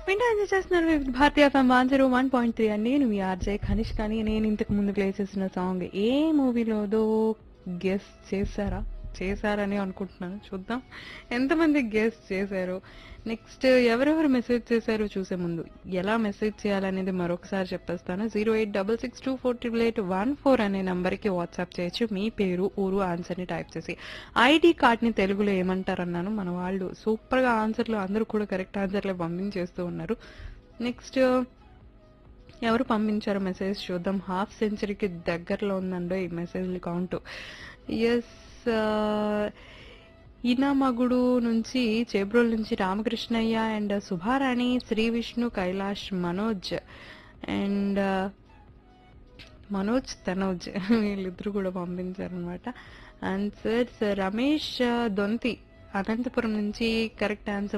వింటూ ఎంజాయ్ చేస్తున్నారు వివిధ భారతీయ FM one zero one point three అండి నేను మీ ఆర్జే ఖనిష్ కానీ నేను ఇంతకు ముందు ప్లే చేసిన సాంగ్ ఏ మూవీలోదో గెస్ చేశారా చేశారని అనుకుంటున్నాను చూద్దాం ఎంతమంది గెస్ చేశారు నెక్స్ట్ ఎవరెవరు మెసేజ్ చేశారో చూసే ముందు ఎలా మెసేజ్ చేయాలనేది మరొకసారి చెప్పేస్తాను zero eight double six two four triple eight one four అనే నంబర్కి వాట్సాప్ చేయొచ్చు మీ పేరు ఊరు ఆన్సర్ని టైప్ చేసి ఐడి కార్డ్ని తెలుగులో ఏమంటారన్నాను మన వాళ్ళు సూపర్గా ఆన్సర్లు అందరూ కూడా కరెక్ట్ ఆన్సర్లే పంపించేస్తూ ఉన్నారు నెక్స్ట్ ఎవరు పంపించారో మెసేజ్ చూద్దాం హాఫ్ సెంచరీకి దగ్గరలో ఉందండో ఈ మెసేజ్ల కౌంట్ ఎస్ ఈనామగుడు నుంచి చేబ్రోల్ నుంచి రామకృష్ణయ్య అండ్ సుభారాణి శ్రీ విష్ణు కైలాష్ మనోజ్ అండ్ మనోజ్ తనోజ్ వీళ్ళిద్దరు కూడా పంపించారనమాట ఆన్సర్స్ రమేష్ దొంతి అనంతపురం నుంచి కరెక్ట్ ఆన్సర్